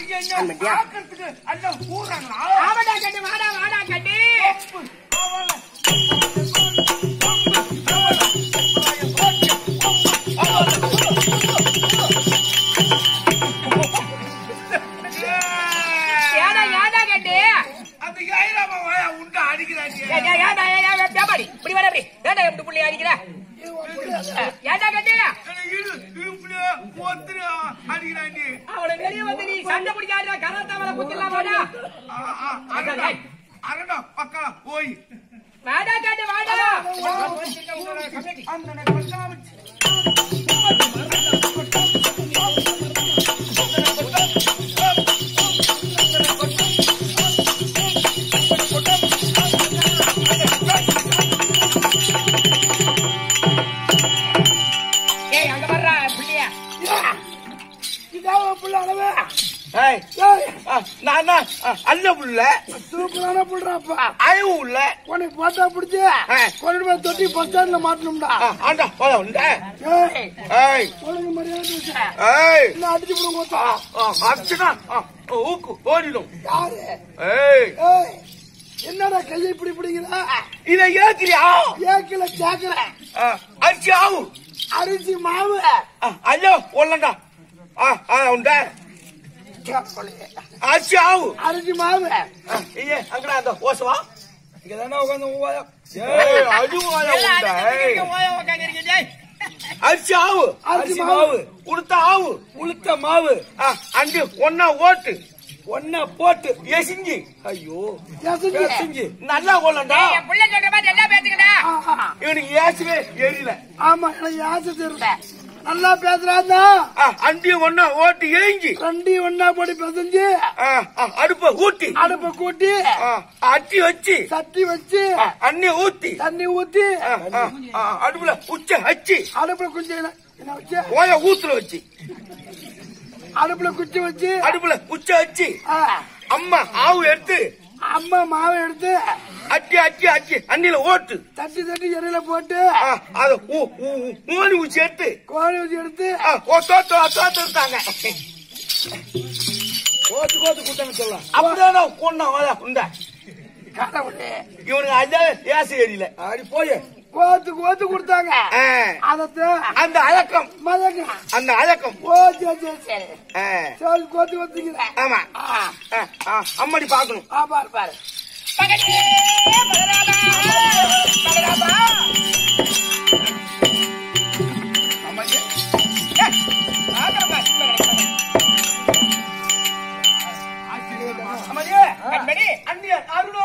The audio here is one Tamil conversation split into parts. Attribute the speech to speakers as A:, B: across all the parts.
A: இங்க என்ன
B: ஆமாண்டியா?
A: பார்க்கறதுக்கு எல்லாம் கூறாங்களா
B: ஆமாடா கண்ணு வாடா வாடா கண்ணு ஏடா ஏடா கண்ணு
A: அந்த ஏழாம வாயா உண்டா அடிக்கிறாங்க
B: ஏய், ஏய், ஏடா ஏய், ஏய், ஏமாடி இப்படி வர இப்படி ஏடா எப்படி புள்ளி அடிக்கிற ஏடா கண்ணு
A: இடு இடுப்புல ஒத்துரு அடிக்கிறாங்க
B: அவளை வெளியே வந்து நீ சண்டை பிடிக்காத கராத்தா மேல குத்திடலாம் வாடா
A: அரண்டா அரண்டா பக்கம் போய்
B: வாடா கண்ணு வாடா
A: அந்த கட்டாமச்சு
B: ஏய் அங்க வர்றா புள்ளியா
C: இதான் புள்ள அளவு
A: ஏய்
C: ஏய்,
A: ஆ, நான் தான் ஆ, அல்ல புள்ள
C: சூப்பரான புள்றாப்பா
A: அயவு உள்ள
C: உனக்கு பார்த்தா பிடிச்சி
A: ஆ.
C: கொண்டு போய் தொட்டி பஸ் ஸ்டாண்ட்ல மாட்டணும்டா
A: ஆ, ஆண்டா போல உண்ட
C: ஏய்
A: ஏய்
C: ஒழுங்கு மரியாதை பேசு.
A: ஏய்
C: என்ன அடிச்சு போடுங்க
A: ஆ,
C: மொத்தம்.
A: ஆ, அடிச்சுனா ஆ, ஊக்கு ஓடிடும்
C: யாரு
A: ஏய்
C: ஏய் என்னடா கையை இப்படி பிடிக்கிறா
A: இத ஏக்கிறியா
C: ஏக்கல கேக்கல
A: ஆ, அரிசி ஆவு
C: அரிசி மாவு
A: ஆ, ஐயோ ஒல்லண்டா ஆ ஆ உண்ட அரிசி ஆவு
C: அரிசி மாவு
A: ஆ, ஐயே அங்கடா அந்த ஓசவா
C: இங்க தானே உட்காந்து
A: ஏய் அழுவாயா உண்ட ஏய் அரிசி ஆவு
C: அரிசி மாவு
A: உளுத்த ஆவு
C: உளுத்த மாவு
A: ஆ, அண்டு ஒன்னா ஓட்டு
C: ஒன்ன போட்டு
A: எசிஞ்சி
C: ஐயோ
A: எசிஞ்சி நல்லா கொள்ளண்டா
B: என் புள்ள சொல்ற மாதிரி எல்லாம் பேத்துக்கடா
A: இவனுக்கு ஏசவே எரியல
C: ஆமா எனக்கு ஆசை தெரியல நல்லா பேசுறாந்தா
A: ஆ, அண்டியும் ஒன்னா ஓட்டு ஏஞ்சி
C: ரெண்டி ஒன்னா போட்டு பிசைஞ்சு
A: ஆ, ஆ, அடுப்ப ஊட்டி
C: அடுப்பை கூட்டி
A: ஆ, அட்டி வச்சு
C: சட்டி வச்சு
A: ஆ, அண்ணி ஊத்தி
C: தண்ணி ஊத்தி
A: ஆ, ஆ, ஆ, அடுப்புல உச்ச வச்சு
C: அடுப்புல குச்சி என்ன என்ன வச்சு
A: ஓய ஊத்துல வச்சு
C: அடுப்புல குச்சி வச்சு
A: அடுப்புல உச்ச வச்சு
C: ஆ,
A: அம்மா ஆவு எடுத்து
C: அம்மா மாவை எடுத்து
A: அட்டி அட்டி அட்டி அண்ணில ஓட்டு
C: தட்டி தட்டி எண்ணெயில போட்டு
A: ஆ, அத ஊ- ஊ- ஊ- ஊனி ஊச்சி எடுத்து
C: கோழி ஊத்தி எடுத்து
A: ஆ, ஓ, தோத்து தோத்து இருக்காங்க
C: கோத்து கோத்து குத்தாங்க சொல்லலாம்
A: அப்படியே கொண்டா வாயா உண்டா
C: கடவுளே
A: இவனுக்கு அதான் ஏசு எரியல
C: அப்படி போய் கோத்து கோத்து கொடுத்தாங்க
A: ஆ,
C: அதத்தை
A: அந்த அழக்கம்
C: மதங்க
A: அந்த அழக்கம்
C: ஓ சரி சரி சரி
A: ஆ,
C: சரி கோத்து கோத்துக்கிறேன்
A: ஆமா
C: ஆ,
A: ஆ, ஆ, அம்மாடி பாக்கணும்
C: ஆ, பாரு பாரு
B: பகலே பலராமா பலராமா கண்மணி
A: அண்ணியர் அருணோ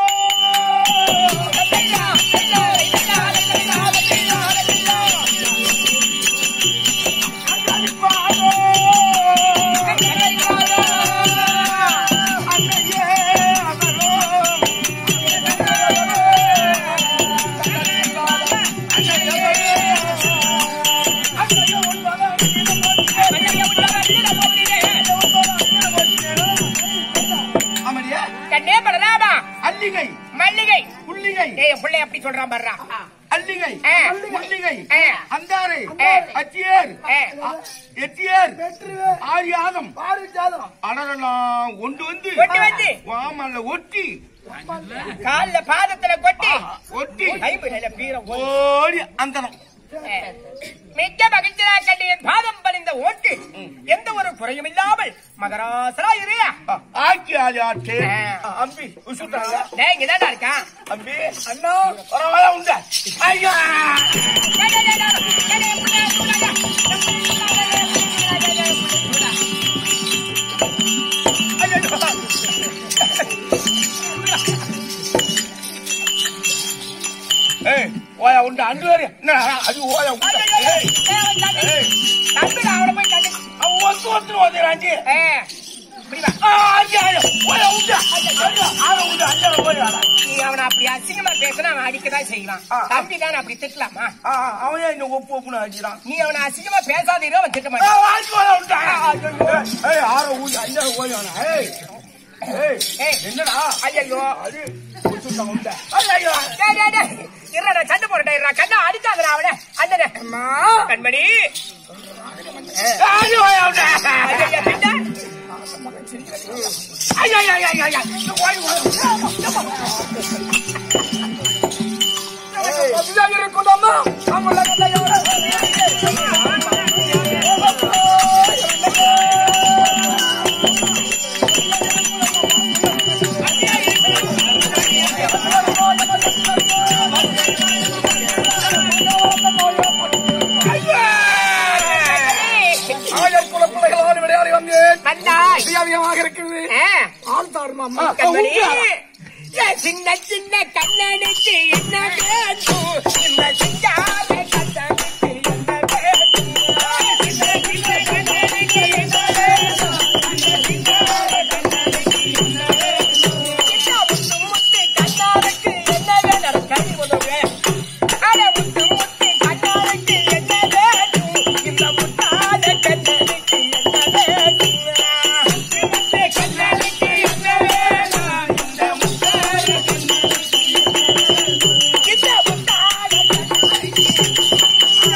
A: அமரியா
B: கண்ணே பலராமா
A: அல்லிகை
B: மல்லிகை
A: புள்ளிகை
B: ஏய் பிள்ளை அப்படி சொல்றான் பாடுறா
A: அல்லிகை
B: ஆ.
A: புள்ளிகை
B: ஆ.
A: அந்தாரை
B: ஆ.
A: அச்சியர்
B: ஆ.
A: அ- எட்டியர்
C: வெற்றுவே
A: ஆரியாதம்
C: பாரு ஜாதம்
A: அடரெல்லாம் கொண்டு வந்து
B: கொண்டு வந்து
A: வாமல்ல ஒட்டி
B: கால்ல பாதத்துல கொட்டி
A: ஒட்டி
B: ஐம்பதுல பீரம்
A: ஓடி அந்தனம்
B: மிக்க மகிழ்ச்சியா கண்டு என் பாதம் பணிந்த ஓட்டு எந்த ஒரு குறையும் இல்லாமல் மகராசரா இறையா
A: ஆக்கி ஆளி ஆட்டு
B: ஆ.
A: அம்பி உசுட்டாங்க
B: டேய் இங்கதான்டா இருக்கான்
A: அம்பி அண்ணா பரவாயில்ல உண்டா ஐயா
B: டேய், டேய், டேய், டேய், டேய், டேய், புள்ள, புள்ளடா.
A: ஏய் ஓயா உண்டா அண்டு வேறு என்ன அது ஓயா உண்டா ஏய் ஏய்
B: தம்பிடா, அவனை போய் தட்டு.
A: அவன் ஒத்து ஒத்து ஓதுறாண்டி
B: ஏ, இப்படி வா.
A: ஆ ஆச்சி ஆயா ஓயா உண்டா ஐயா ஆள உண்டா அஞ்சா ஓயா
B: நீ அவனை அப்படி அசிங்கமா பேசினா அவன் அடிக்கதான் செய்வான்
A: ஆ, ஆ.
B: தம்பி தானே அப்படி திட்டலாமா
A: ஆ அவன் ஏன் இந்த ஒப்பு ஒப்புன்னு அடிக்கிறான்
B: நீ அவனை அசிங்கமா பேசாதீரோ அவன் திட்ட
A: ஆ
B: மாட்டான்
A: ஆச்சி ஓயா உண்டா ஏய் ஆற உண்டா அஞ்சா ஓயானா ஏய் ஏய்
B: ஏய்.
A: என்னடா
B: ஐயோ
A: அது உசுட்டா உண்டா ஐயா
B: டேய், டேய், டேய். இருடா, நான் சண்டை போடுறேன் இருடா. கண்ணா அடிக்காதடா அவனை அண்ணனே கண்மணி
A: ஆச்சி ஓயா உண்டா
B: ஐயா, பின்ன.
A: ஐயா ஐயா ஐயா ஐயா இந்த ஓய் ஓய்
C: இருக்குதம்மா அவங்கள ஆயர் குல பிள்ளைகளால் விளையாடி வந்தேன்
B: வந்தாய்
C: அதிகாரியமாக இருக்குது
B: ஆ,
C: ஆள் தாருமாம்மா
B: கண்மணி. ஏன் சின்ன சின்ன கண்ணனுக்கு என்ன வேண்டும் இந்த சிங்கார கண்ணனுக்கு என்ன வேண்டும் சின்ன சின்ன கண்ணனுக்கு என்ன வேண்டும் இந்த சிங்கார கண்ணனுக்கு என்ன வேண்டும் இந்த முத்து முத்து கண்ணாருக்கு என்ன வேணும் கை உதவு அட முத்து முத்து கண்ணாருக்கு என்ன வேண்டும் இந்த முத்தான கண்ணனுக்கு என்ன வேண்டும் முத்து முத்து கண்ணனுக்கு என்ன வேணும் இந்த முத்தான கண்ணனுக்கு இந்த முத்தான கண்ணனுக்கு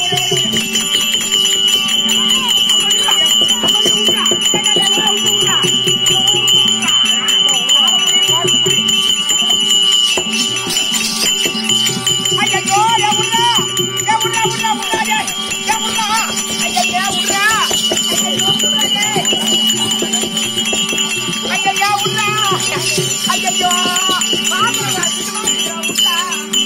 B: ஐயோ ஏ உர்ரா ஏ உர்ரா உர்ரா உர்ரா ஏ ஏ உர்ரா ஐயோ ஏ உர்ரா ஐயோ உர்ரா ஐயோ உர்ரா ஐயோ பாத்துடா உர்ரா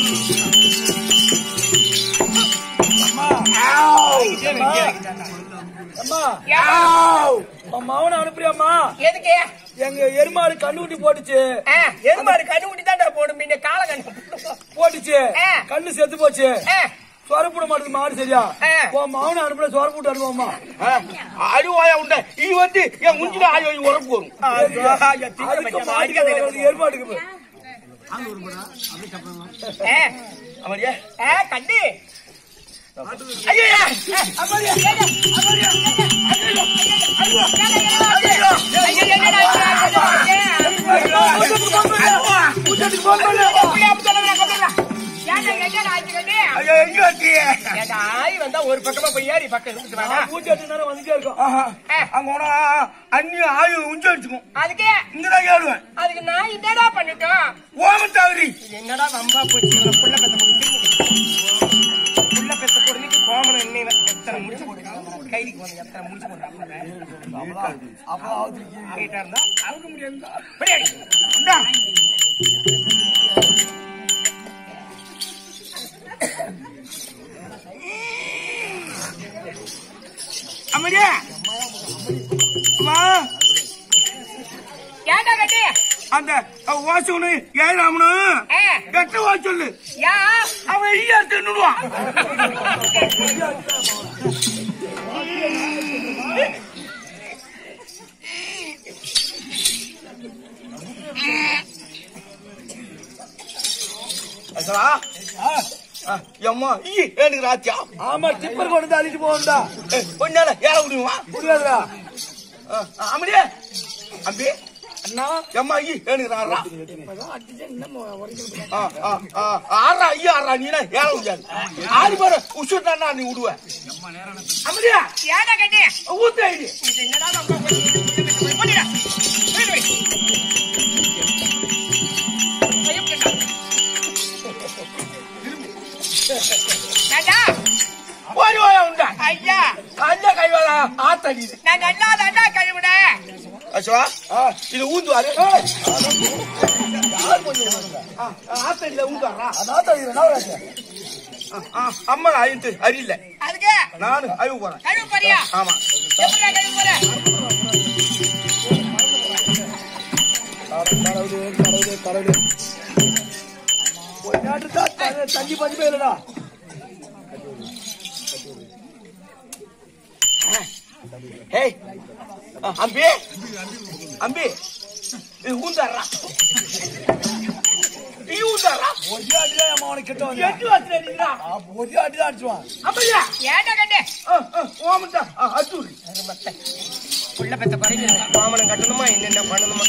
C: அம்மா
B: யாவ்
C: உன் மகனை அனுப்புறியாம்மா
B: எதுக்கு
C: எங்க எருமாடு கண்ணுக்குட்டி போட்டுச்சு
B: ஆ, எருமாடு கண்ணு ஊட்டி தான்டா போடும் இந்த கால கண்ணு
C: போட்டுச்சு
B: ஆ.
C: கண்ணு செத்து போச்சு
B: ஆ,
C: சொரப்பட மாட்டேது மாடு சரியா
B: ஆ.
C: உன் மகனை அனுப்புற சொரப்பட்டு அனுப்புவோம்மா
A: அழுவாயா உண்ட இது வந்து என் முஞ்சில ஆயோ உறப்பு வரும்
C: அதுக்கு மாட்டுக்கு அது எருமாட்டுக்கு போய்.
B: ஆ,
A: அவரியா
B: ஆ, கண்ணு
A: ஐயா
B: ஐயோ, என்னடா இது?
C: கூட்டத்துக்கு phone பண்ணு.
B: அப்படியே அப்படி சொல்லுங்க, சொல்லுங்க. ஏன்டா, என்னடா ஆச்சு கண்ணு?
A: ஐயோ எங்க வச்சியே
B: ஏன்டா, ஆய் வந்தா ஒரு பக்கமா போய் ஏறி பக்கம் இருந்துட்டு வாடா.
C: கூட்டத்து நேரம் வந்துட்டே இருக்கும்
A: ஆஹா
B: ஆ,
A: அங்க போனா அண்ணி ஆயு உஞ்சு வச்சுக்கும்
B: அதுக்கு
A: இங்கதான் ஏழுவேன்
B: அதுக்கு நான் என்னடா பண்ணிட்டோம்
A: ஓம தவறி
B: இது என்னடா வம்பா போச்சு இவனை புள்ள பெத்த பொண்ணு புள்ள பெத்த பொண்ணுக்கு கோமரம் என்ன எத்தனை முடிச்சு போடுறாங்க கைதிக்கு வந்து எத்தனை முடிச்சு போடுறாங்க
C: அப்போ அவத்துக்கு
B: ஆகிட்டா இருந்தா அவங்க முடியாது பிரியாணி
A: இந்தா. அம்மாடியா அம்மா
B: ஏன்டா கட்டி
A: அந்த வாசவனு ஏழாமனு
B: ஆ,
A: கெட்ட வா சொல்லு
B: யா
A: அவன் ஈயா தின்னுடுவான் அசரா எம்மா ஈ எனக்கு ராத்தியா
C: ஆமா டிப்பர் கொண்டு வந்து அள்ளிட்டு போகண்டா
A: கொஞ்ச நேரம் ஏற முடியுமா
C: முடியாதுடா
A: அம்மடியே அம்பி
C: அண்ணா
A: எம்மா ஈ எனக்கு ராறா ஆறா ஐயா ஆறா நீனா ஏற முடியாது ஆறு பேர் உசுட்டானா நீ விடுவ அம்மடியா
B: ஏன்டா கட்டி
A: ஊத்து ஐடி
B: இது என்னடா வம்பா போச்சு போடுடா போயிடு வை. பயப்படா. ஏன்டா?
A: போய் வாயா உண்டா
B: ஐயா
A: அந்த கைவாளா ஆத்தடி
B: நான் நல்லா தாண்டா கழுவுனேன்
A: அசவா இது ஊந்துவாரு ஆத்தடியில ஊந்தாரா
C: அதான் தெரியும் என்ன ராஜா
A: அம்மா ஐந்து அறியில்ல
B: அதுக்கு
A: நானு அழிவு போறேன்
B: கழுவு போறியா
A: ஆமா
B: எப்படிடா கழுவு போற
C: கடவுளே கடவுளே கடவுளே ஒரு நாட்டு தான் தண்ணி பஞ்சமே இல்லடா
A: ஏய் அம்பி அம்பி இது ஊந்தாரா இது ஊந்தாரா
C: ஒரு அடிதான் என் மகனை கிட்ட வந்தேன்
A: எட்டு வாசல் அடிக்கிறா
C: ஒரு அடிதான் அடிச்சுவான்
A: அப்படியா
B: ஏன்டா கண்டு
A: ஓமட்டா அச்சூரி
B: புள்ள பெத்த குறைஞ்சு மாமனம் கட்டணுமா என்னென்ன பண்ணணுமா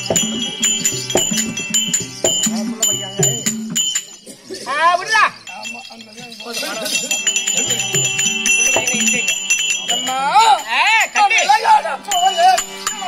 B: ஆ, விடுடா. அம்மா. ஆ, கண்டு.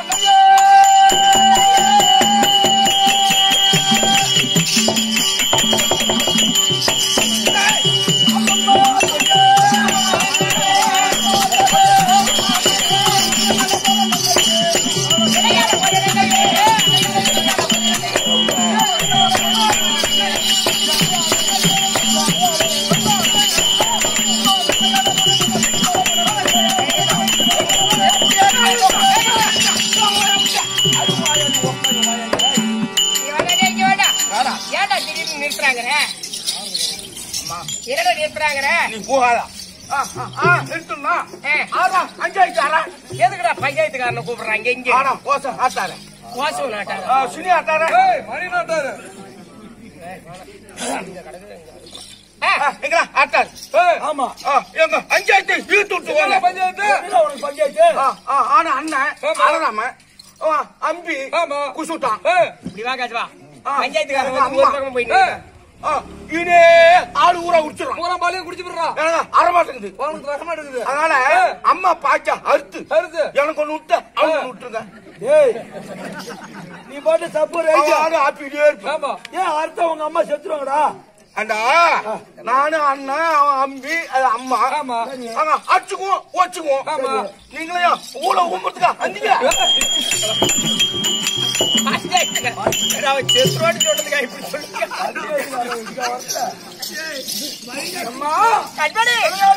B: ஏன்டா திடீர்னு நிறுத்துறாங்க என்னடா நிறுத்துறாங்க
A: நீ போகாதா ஆ, ஆ, ஆ, நிறுத்துனா ஆறா அஞ்சாயிரத்து ஆறா
B: எதுக்குடா பஞ்சாயத்துக்காரனை கூப்பிடுறாங்க இங்க
A: ஆனா கோசம் ஆத்தார
B: வாசு நாட்டாங்க
A: ஆ, சுனி ஆத்தார
D: மணி நாட்டாரு
A: எங்களா ஆத்தார்
D: ஆமா
A: ஆ, எங்க அஞ்சாயிரத்து இழுத்து விட்டு போங்க
D: பஞ்சாயத்து உனக்கு பஞ்சாயத்து
A: ஆ, ஆ, ஆனா அண்ணன்
D: ஆமா.
A: அழகாம அம்பி
D: ஆமா.
A: குசுட்டான்
B: இப்படி வா காசு வா
A: ஆ.
B: பஞ்சாயத்துக்காரன்
A: எங்க
B: வந்து ஒரு
A: அம்மா.
B: பக்கம் போயிட்டு
A: ஆ, இனே ஆளு ஊரா உடிச்சிடும்
D: பூரா பாலையும் குடிச்சு போடுறா
A: அரை மாட்டேங்குது
D: உனக்கு ரகமா இருக்குது
A: அதனால அம்மா பாய்ச்சா அறுத்து
D: கருத்து
A: எனக்கு ஒண்ணு விட்டு அவங்க ஒண்ணு விட்டுருங்க
C: ஏய் நீ பாட்டு தப்பு ரைட்டு
A: அவன் ஆப்பிட்டே இருப்பேன்
D: ஆமா
C: ஏன் அடுத்த உங்க அம்மா செத்துருவாங்கடா
A: அண்டா நானும் அண்ணன் அவன் அம்பி அது அம்மா
D: ஆமா.
A: ஆமா அடிச்சுக்குவோம் ஓச்சுக்குவோம்
D: ஆமா.
A: நீங்களையும் ஊழ ஊம்புறதுக்கா அந்திங்க
B: பஞ்சாயத்துக்காரன் அவன் செத்துருவான்னு சொன்னதுக்கா இப்படி சொல்லுங்க கண்மணி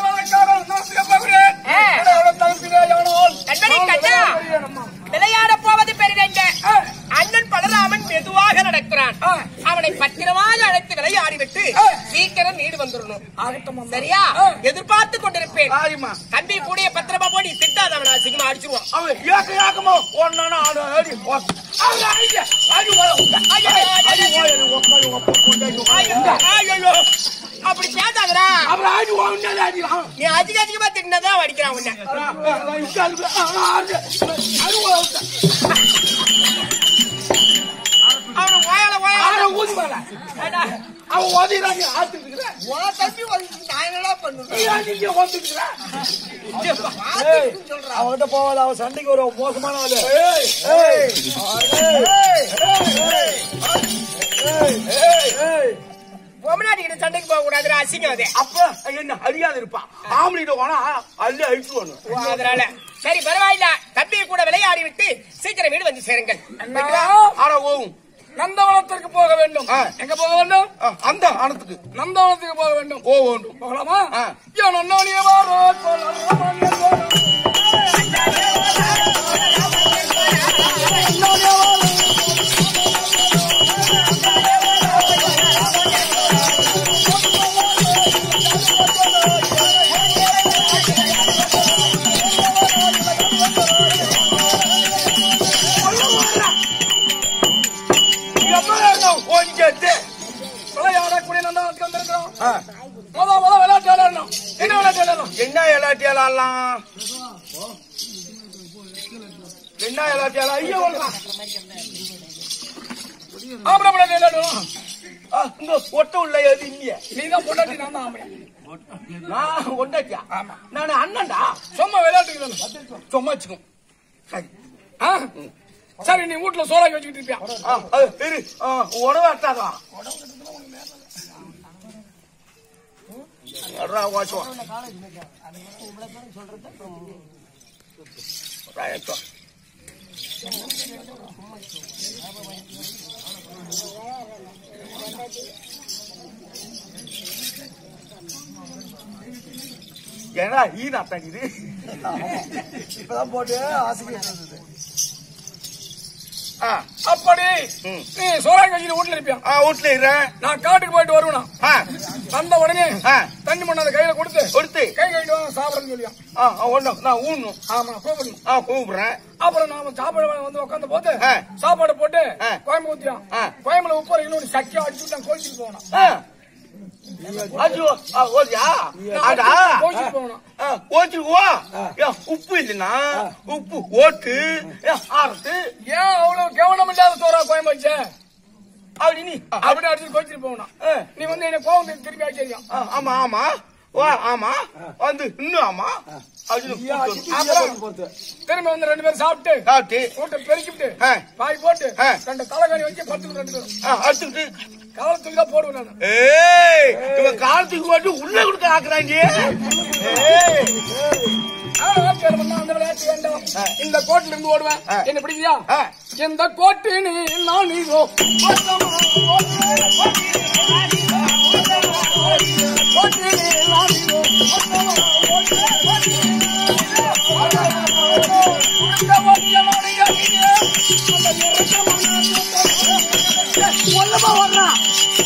B: ஏ, கண்மணி கண்ணா விளையாட போவது பெரிதென்ற அண்ணன் பலராமன் மெதுவாக நடக்கிறான் அவனை பத்திரமாக அழைத்து விளையாடிவிட்டு சீக்கிரம் வீடு வந்துடணும் சரியா எதிர்பார்த்து கொண்டிருப்பேன்
A: ஆரிமா
B: தம்பி கூடிய பத்திரமா போய் நீ திட்டாத அவனை அசிங்கமா அடிச்சிருவான்
A: அவன் ஏக்க ஏக்கமா ஒன்னா ஆடு ஆடி ஓ- அவன் அடிக்க, அடி ஓட விட்டா.
B: ஐயோ,
A: அடி ஓட, உக்காரு, உக்காரு, கொண்டாடி உக்காரு.
B: ஐயோ அப்படி பேசாதடா
A: அப்புறம் அடி ஓடுனாலே அடிக்கலாம்.
B: நீ அதிக அதிகமா திட்டினதான் அடிக்கிறான் உன்னை
A: அதான், அதான், உட்காரு, ஆ, ஆ, அடி. அடி ஓட விட்டா.
B: அவனை ஓயால ஓயால
A: ஆட ஊதி மேல. அவன் ஓதிறான், நீ ஆத்துட்டு இருக்கிற.
B: உன் தம்பி வந்து நான் என்னடா பண்ணுவேன்
A: நீ ஏன் இங்க ஓதிட்டு இருக்கிற?
C: அவன்கிட்ட போவாத அவன் சண்டைக்கு ஒரு மோசமான ஆளு
A: ஏய்,
C: ஏய் ஏய்
B: பொம்மநாட்டி கிட்ட சண்டைக்கு போக கூடாதுடா அசிங்கம் அது
A: அப்ப என்ன அழியாது இருப்பான் ஆம்பளிட்ட போனா அள்ளி அழிச்சுவானு
B: ஓ, அதனால சரி பரவாயில்ல தம்பியை கூட விளையாடி விட்டு சீக்கிரம் வீடு வந்து சேருங்கள்
A: ஆனா ஓவும்
D: நந்தவனத்திற்கு போக வேண்டும்
A: ஆ.
D: எங்க போக வேண்டும்
A: ஆ, அந்த ஆனத்துக்கு
D: நந்தவனத்துக்கு போக வேண்டும்
A: ஓ வேண்டும்
D: போகலாமா
A: ஆ.
D: என் அண்ணாணியே வாரோ, சொல்லலாமானியே வாரோ.
A: கொஞ்சத்து
D: விளையாடக்கூடிய நந்தவனத்துக்கு வந்திருக்கிறோம் முத முத விளையாட்டு விளையாடணும் என்ன விளையாட்டு விளையாடணும்
A: என்ன எல்லாட்டியாலாம் என்ன எல்லாட்டியாலாம் ஐயோ வரலாம்.
D: ஆம்பளை விளையாட்டு விளையாடுவோம்
A: ஆ, இங்க ஒட்ட உள்ள எது இல்லையே
D: நீ தான் பொண்டாட்டி நான் தான் ஆம்பளை
A: நான் ஒண்டாச்சியா நான் அண்ணன்டா
D: சும்மா விளையாட்டுக்கு தானே
A: சும்மா வச்சுக்கும் சரி
D: ஆ? சரி நீ வீட்டுல சோறாக்கி வச்சுக்கிட்டு இருப்பியா
A: ஆ, அது இரு ஆ, உணவு அட்டாதா எட்ரா வாசுவா ராயத்தா ஏன்னா ஈ நாத்தான் இது
C: இப்பதான் போட்டு ஆசைக்கு இருந்தது
A: ஆ
D: அப்படி
A: ம்.
D: நீ சோறாக்கி வச்சுக்கிட்டு வீட்டுல இருப்பியா
A: ஆ வீட்டுல இருறேன்
D: நான் காட்டுக்கு போயிட்டு வருவேனா
A: ஆ
D: வந்த உடனே
A: ஆ
D: தண்ணி மண்ணாத கையில கொடுத்து
A: கொடுத்து
D: கை கழிட்டு வாங்க சாப்பிடணும்னு சொல்லியா
A: ஆ ஒண்ணு நான் ஊணும்
D: ஆமா கூப்பிடணும்
A: ஆ கூப்பிடுறேன்
D: அப்புறம் நாம சாப்பாடு வந்து உட்காந்து போட்டு
A: ஆ.
D: சாப்பாடு போட்டு
A: ஆ.
D: கோயம்பு ஊத்தியா
A: ஆ.
D: கோயம்புல உப்பு இன்னொரு சக்கியா அடிச்சு விட்டு கோச்சிட்டு போகணும்
A: ஆ ஐயோ ஆ, ஓதியா அடா
D: கோச்சிட்டு போகணும்
A: ஆ, ஓச்சிருவா ஏன், உப்பு இல்லைன்னா உப்பு ஓட்டு ஏன், ஆரத்து
D: ஏன் அவ்வளவு கவனம் இல்லாத சோறா கோயம்பு வச்ச
A: அப்படி நீ அப்படி
D: அப்படி அடிச்சு கோச்சிட்டு போகணும்
A: ஆ.
D: நீ வந்து என்ன கோவம் வந்து திருப்பி அடிச்சிருக்கா
A: ஆ, ஆமா ஆமா வா ஆமா வந்து இன்னும் ஆமா அப்படின்னு கூப்பிட்டு
C: போறது
D: திரும்பி வந்து ரெண்டு பேரும் சாப்பிட்டு
A: சாப்பிட்டு
D: வீட்டை பெருக்கிட்டு
A: ஆ.
D: பாய் போட்டு
A: ஆ.
D: ரெண்டு தலைகாணி வச்சு பத்து ரெண்டு பேரும்
A: ஆ, அடிச்சுக்கிட்டு
D: காலை தூக்கி தான் போடுவேன் நான்
A: ஏய் இவன் காலத்துக்கு மட்டும் உள்ள கொடுக்க ஆக்குறாங்க ஏய்
D: ஆ, சரி, மன்னா, அந்த விளையாட்டு வேண்டாம் இந்த கோட்டில இருந்து ஓடுவேன்
A: ஆ.
D: என்ன பிடிக்கலையா
A: ஆ.
D: இந்த கோட்டு நீ நான் நீதோ
C: ஒல்லமா வர்றான்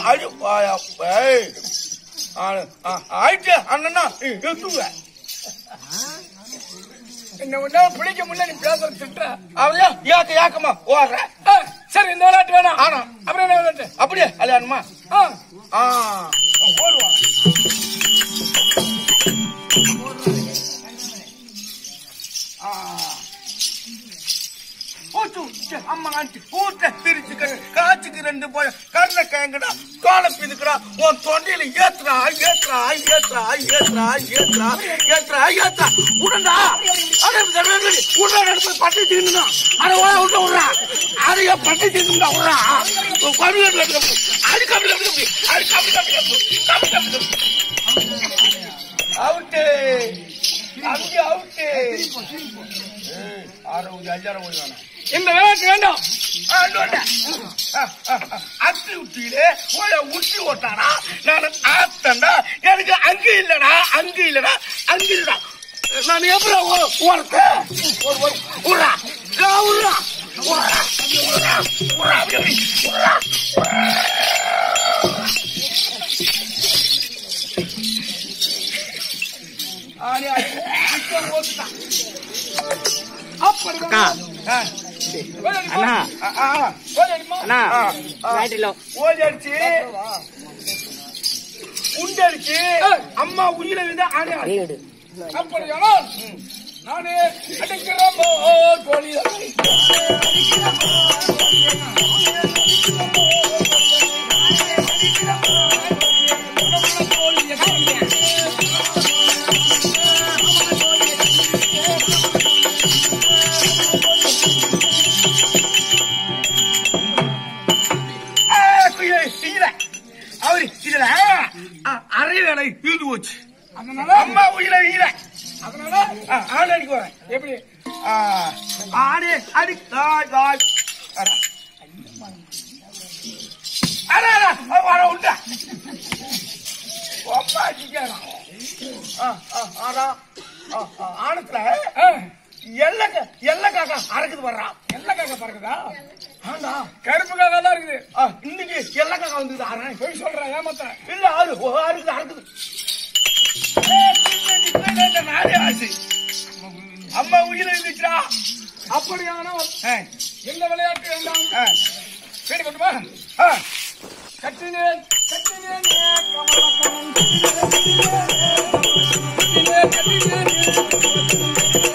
A: அடி வாயா ஏய் ஆ- ஆ- ஆயிட்டு அண்ணனா எத்துவேன்
D: என்ன ஒண்ணா பிடிக்க முடியல நீ பேசுற திட்டுற
A: அவளையா ஏக்க ஏக்கமா ஓடுற
D: ஏய், சரி இந்த விளையாட்டு வேணாம்
A: ஆனா.
D: அப்புறம் என்ன விளையாட்டு
A: அப்படியே கல்யாணமா
D: ஆ,
A: ஆ
D: ஓடுவான்
A: பூச்சு உச்சு, அம்மா ஆண்டி ஊட்ட பிரிச்சு காய்ச்சிக்கு ரெண்டு போய் கண்ணை கேங்கடா தோலை பிதுக்குடா உன் தொண்டையில ஏத்துறா ஏத்துறா ஏத்துறா ஏத்துறா ஏத்துறா ஏத்துறா ஏத்துறா உடண்டா அடே உடனே எடுத்து பட்டி தீர்ந்துடா அட ஓட விட்டு விடுறா அதைய பட்டி தீர்ந்துடா விடுறா கம்மி அது கம்மி கம்மி அது கம்மி கம்மி கம்மி கம்மி கம்மி அவுட்டு அவுட்டு அவுட்டு அறுபது அஞ்சாயிரம் ஓடி வேணாம்
D: இந்த விளையாட்டு வேண்டாம்
A: அத்தி உட்டியிலே போய உட்டி ஓட்டானா நான் ஆத்தண்டா எனக்கு அங்க இல்லடா அங்க இல்லடா அங்க இல்லடா நான் எப்படி உனக்கு உர்றா நான் உர்றா உர்றா உர்றா உர்றா அப்படி அப்படி உர்றா ஆனி ஆனி ஓட்டுட்டான்
D: அப்படிதான்
E: அண்ணா
A: ஆ ஆ
E: அண்ணா
A: ஆ, ஆ.
E: பேட்டரியில
A: ஓடி அடிச்சு உண்டு அடிச்சு அம்மா உயிரை விட ஆனே
E: வீடு
D: அப்படியானால் நானே அடிக்கிறோம் கோழி
A: இதுல அவரு இதுல ஆ, அரை வேலை ஈடு போச்சு
D: அதனால
A: அம்மா உயிரை ஈர
D: அதனால
A: ஆடு அடிக்க வரேன்
D: எப்படி
A: ஆ, ஆடு அடி தாய் தாய் அடா. அடா, அடா, அவ வர உண்டா அம்மா அடிக்கிறான் ஆ, ஆ, ஆடா. ஆ, ஆ, ஆணத்துல
D: ஆ,
A: எல்லை எல்லை காக்கா அறக்குது வர்றான்
D: எல்லாம் காக்க பறக்குதா
A: ஆண்டா
D: கருப்பு காக்கா தான் இருக்குது
A: ஆ, இன்னைக்கு எல்லை காக்கா வந்து அறேன்
D: போய் சொல்றேன் ஏமாத்த
A: இல்ல ஆறு ஓ, அறுக்குது அறுக்குது ஏய், நின்னு, நின்னு, நின்னு, நானே ஆச்சு அம்மா உயிரை இருந்துச்சா
D: அப்படியானால் எந்த விளையாட்டு வேண்டாம் சரி கொண்டுமா கட்டினேன் கட்டினேன் கமலக்கணம் கட்டினேன் கட்டினேன்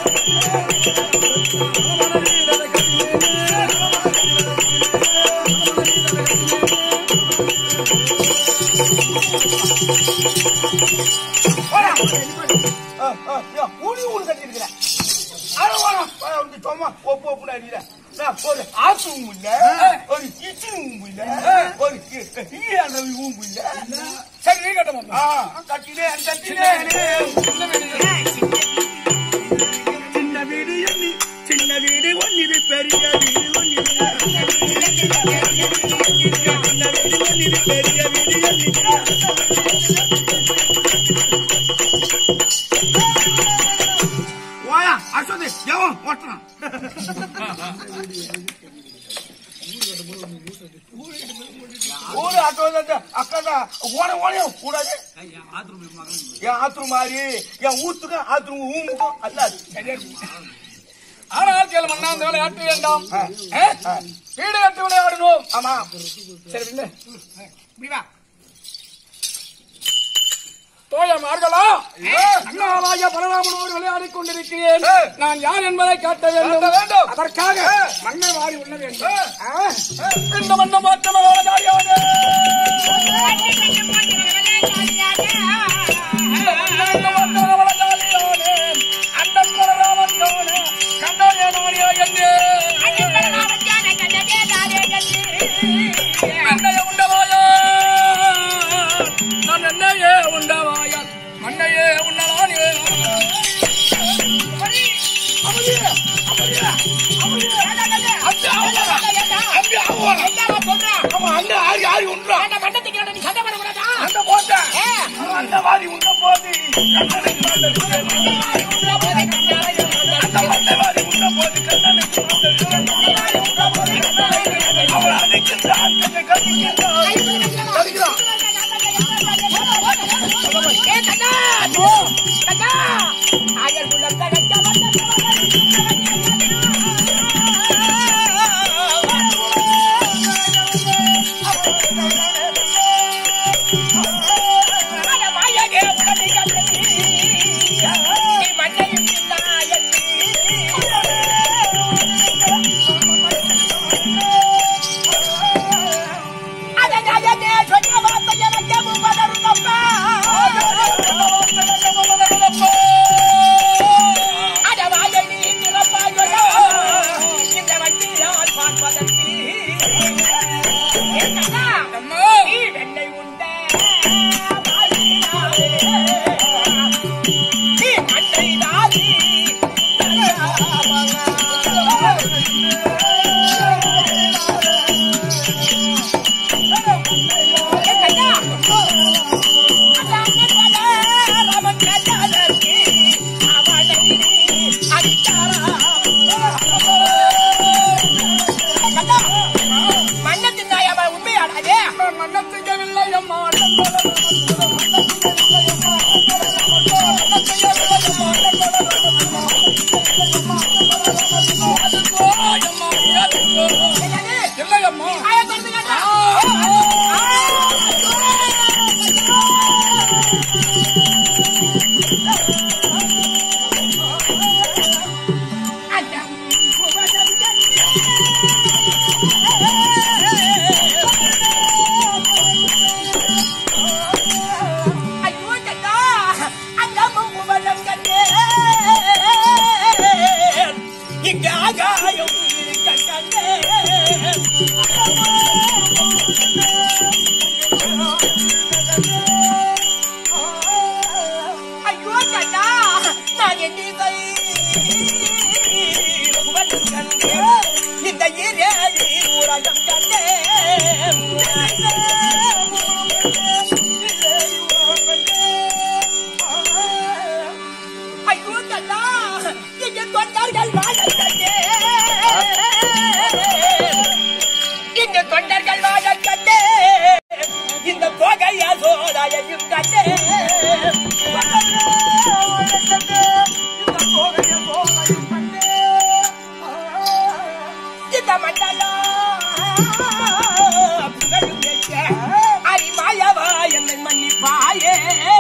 A: ஊடி ஊடு கட்டிருக்கிறேன் அட வாடா, வாடா, வந்து சும்மா ஒப்பு ஒப்புன்னு அடிக்கிற. நான் ஒரு ஆத்துவும் இல்ல, ஒரு கிச்சனும் இல்ல, ஒரு கி- ஈயாண்ட ஊம்பு இல்ல.
D: சரி நீ கட்ட மாட்டா
A: ஆ, கட்டினேன், கட்டினேன். சின்ன வீடு எண்ணி, சின்ன வீடு ஒன்னிது பெரிய வீடு ஒன்னிது சின்ன வீடு ஒன்னிது பெரிய வீடு எண்ணிது. வாயா அசோது எவன் ஓட்டுறான் ஊரு அசோத அக்கா ஓட ஓடையும் கூடாது என் ஆத்துரு மாதிரி என் ஊத்துக்கும் ஆத்துரு ஊமுக்கும் அல்லாது
D: ஆனால் கேளு மன்னா அந்த விளையாட்டு வேண்டாம் ஆ? வீடு கட்டு விளையாடணும்
A: ஆமா
D: சரி இல்ல இப்படி வா தோழமார்களா அண்ணாவாய பலராமனோடு விளையாடிக் கொண்டிருக்கிறேன்
A: ஏ.
D: நான் யார் என்பதை காட்ட வேண்டும்
A: காட்ட வேண்டும்.
D: அதற்காக
A: ஏ.
D: மண்ணை வாரி உள்ள வேண்டும்
A: ஏ.
D: ஆ? இந்த மண்ணை மாற்றமாக ஜாலியானே மண்ணையே உண்ணலானே
A: அவன் அங்க ஆறி ஆறி உண்றான் அந்த போட்ட அவன் அந்த வாரி உண்ட போது கண்ணனுக்கு வந்தது. அந்த மண்டை வாரி உண்ட போது கண்ணனுக்கு வந்தது. அவன் அடிக்கின்றான், கண்ணை கடிக்கின்றான். கடிக்கிறான்.
B: ஐயோ கண்ணா நான் என்னை இந்த ஈரேழி உலகம் ஐயோ கண்ணா இங்க தொண்டர்கள் வாழ இங்க தொண்டர்கள் வாழ கண்டே இந்த தொகையா சோதாயையும் கண்டே இந்த மண்டலம் புகழும் வைக்க அரிமாயவா என்னை மன்னிப்பாயே